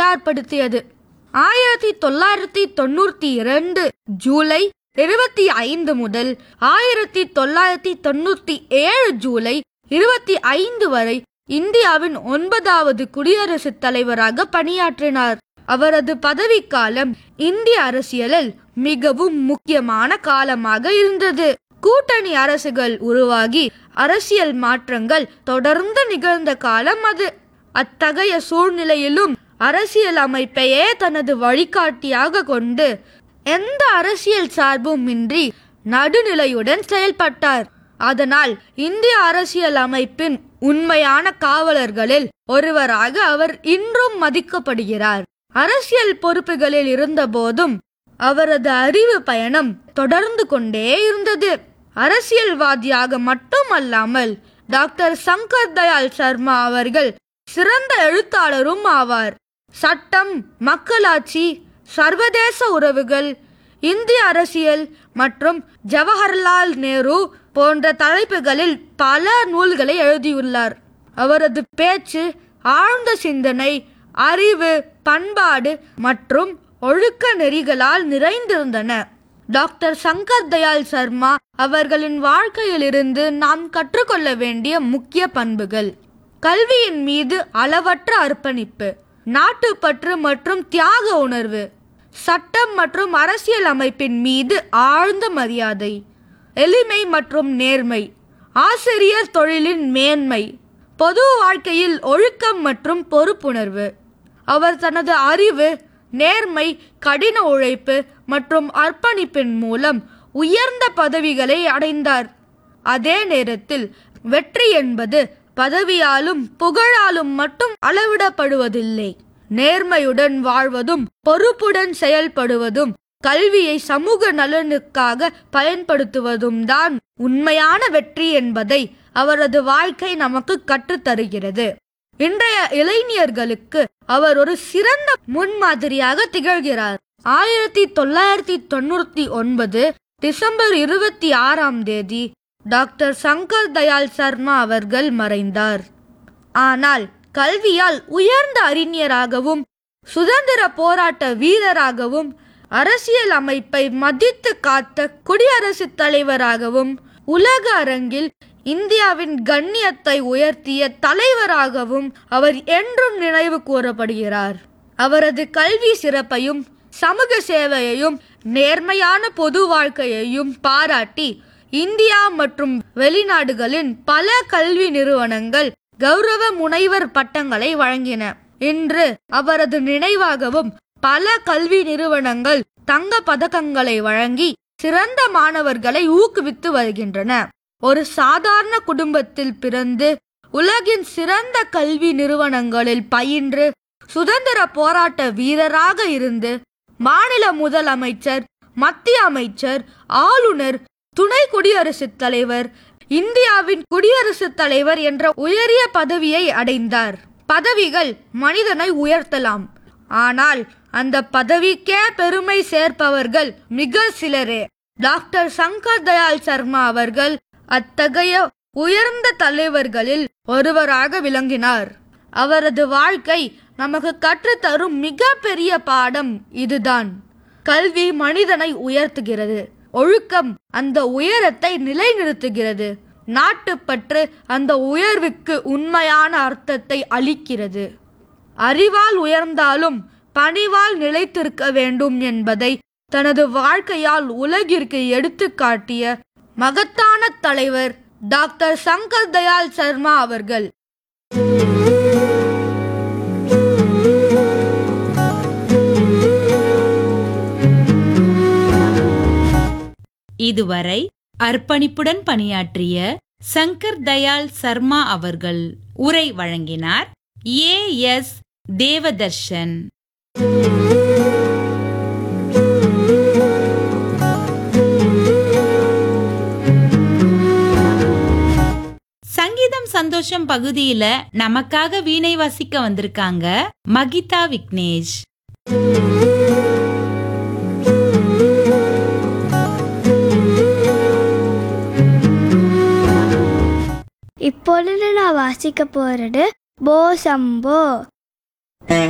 தயார்படுத்தியது ஆயிரத்தி தொள்ளாயிரத்தி தொண்ணூற்றி இரண்டு ஜூலை இருபத்தி ஐந்து முதல் ஆயிரத்தி தொள்ளாயிரத்தி தொண்ணூற்றி ஏழு ஜூலை இருபத்தி ஐந்து வரை இந்தியாவின் ஒன்பதாவது குடியரசுத் தலைவராக பணியாற்றினார் அவரது பதவிக்காலம் இந்திய அரசியலில் மிகவும் முக்கியமான காலமாக இருந்தது கூட்டணி அரசுகள் உருவாகி அரசியல் மாற்றங்கள் தொடர்ந்து நிகழ்ந்த காலம் அது அத்தகைய சூழ்நிலையிலும் அரசியல் அமைப்பையே தனது வழிகாட்டியாக கொண்டு எந்த அரசியல் சார்பும் இன்றி நடுநிலையுடன் செயல்பட்டார் அதனால் இந்திய அரசியல் அமைப்பின் உண்மையான காவலர்களில் ஒருவராக அவர் இன்றும் மதிக்கப்படுகிறார் அரசியல் பொறுப்புகளில் இருந்தபோதும் அவரது அறிவு பயணம் தொடர்ந்து கொண்டே இருந்தது அரசியல்வாதியாக மட்டுமல்லாமல் டாக்டர் சங்கர் தயாள் சர்மா அவர்கள் சிறந்த எழுத்தாளரும் ஆவார் சட்டம் மக்களாட்சி சர்வதேச உறவுகள் இந்திய அரசியல் மற்றும் ஜவஹர்லால் நேரு போன்ற தலைப்புகளில் பல நூல்களை எழுதியுள்ளார் அவரது பேச்சு ஆழ்ந்த சிந்தனை அறிவு பண்பாடு மற்றும் ஒழுக்க நெறிகளால் நிறைந்திருந்தன டாக்டர் சங்கர் தயாள் சர்மா அவர்களின் வாழ்க்கையிலிருந்து நாம் கற்றுக்கொள்ள வேண்டிய முக்கிய பண்புகள் கல்வியின் மீது அளவற்ற அர்ப்பணிப்பு நாட்டுப்பற்று மற்றும் தியாக உணர்வு சட்டம் மற்றும் அரசியல் அமைப்பின் மீது ஆழ்ந்த மரியாதை எளிமை மற்றும் நேர்மை ஆசிரியர் தொழிலின் மேன்மை பொது வாழ்க்கையில் ஒழுக்கம் மற்றும் பொறுப்புணர்வு அவர் தனது அறிவு நேர்மை கடின உழைப்பு மற்றும் அர்ப்பணிப்பின் மூலம் உயர்ந்த பதவிகளை அடைந்தார் அதே நேரத்தில் வெற்றி என்பது பதவியாலும் புகழாலும் மட்டும் அளவிடப்படுவதில்லை நேர்மையுடன் வாழ்வதும் பொறுப்புடன் செயல்படுவதும் கல்வியை சமூக நலனுக்காக பயன்படுத்துவதும் தான் உண்மையான வெற்றி என்பதை அவரது வாழ்க்கை நமக்கு கற்றுத்தருகிறது இன்றைய இளைஞர்களுக்கு அவர் ஒரு சிறந்த முன்மாதிரியாக திகழ்கிறார் ஆயிரத்தி தொள்ளாயிரத்தி தொண்ணூத்தி ஒன்பது டிசம்பர் இருபத்தி ஆறாம் தேதி டாக்டர் சங்கர் தயாள் சர்மா அவர்கள் மறைந்தார் ஆனால் கல்வியால் உயர்ந்த அறிஞராகவும் சுதந்திர போராட்ட வீரராகவும் அரசியல் அமைப்பை மதித்து காத்த குடியரசுத் தலைவராகவும் உலக அரங்கில் இந்தியாவின் கண்ணியத்தை உயர்த்திய தலைவராகவும் அவர் என்றும் நினைவு கூறப்படுகிறார் அவரது கல்வி சிறப்பையும் சமூக சேவையையும் நேர்மையான பொது வாழ்க்கையையும் பாராட்டி இந்தியா மற்றும் வெளிநாடுகளின் பல கல்வி நிறுவனங்கள் கௌரவ முனைவர் பட்டங்களை வழங்கின இன்று அவரது நினைவாகவும் பல கல்வி நிறுவனங்கள் தங்க பதக்கங்களை வழங்கி சிறந்த மாணவர்களை ஊக்குவித்து வருகின்றன ஒரு சாதாரண குடும்பத்தில் பிறந்து உலகின் சிறந்த கல்வி நிறுவனங்களில் பயின்று சுதந்திர போராட்ட வீரராக இருந்து மாநில முதலமைச்சர் மத்திய அமைச்சர் ஆளுநர் துணை குடியரசுத் தலைவர் இந்தியாவின் குடியரசுத் தலைவர் என்ற உயரிய பதவியை அடைந்தார் பதவிகள் மனிதனை உயர்த்தலாம் ஆனால் அந்த பதவிக்கே பெருமை சேர்ப்பவர்கள் மிக சிலரே டாக்டர் சங்கர் தயாள் சர்மா அவர்கள் அத்தகைய உயர்ந்த தலைவர்களில் ஒருவராக விளங்கினார் அவரது வாழ்க்கை நமக்கு கற்றுத்தரும் மிக பெரிய பாடம் இதுதான் கல்வி மனிதனை உயர்த்துகிறது ஒழுக்கம் அந்த உயரத்தை நிலைநிறுத்துகிறது நாட்டுப்பற்று அந்த உயர்வுக்கு உண்மையான அர்த்தத்தை அளிக்கிறது அறிவால் உயர்ந்தாலும் பணிவால் நிலைத்திருக்க வேண்டும் என்பதை தனது வாழ்க்கையால் உலகிற்கு எடுத்துக்காட்டிய மகத்தான தலைவர் டாக்டர் சங்கர் தயாள் சர்மா அவர்கள் இதுவரை அர்ப்பணிப்புடன் பணியாற்றிய சங்கர் தயாள் சர்மா அவர்கள் உரை வழங்கினார் ஏ எஸ் தேவதர்ஷன் சங்கீதம் சந்தோஷம் பகுதியில நமக்காக வீணை வாசிக்க வந்திருக்காங்க மகிதா விக்னேஷ் இப்பொழுது நான் வாசிக்க போறது போ சம்போ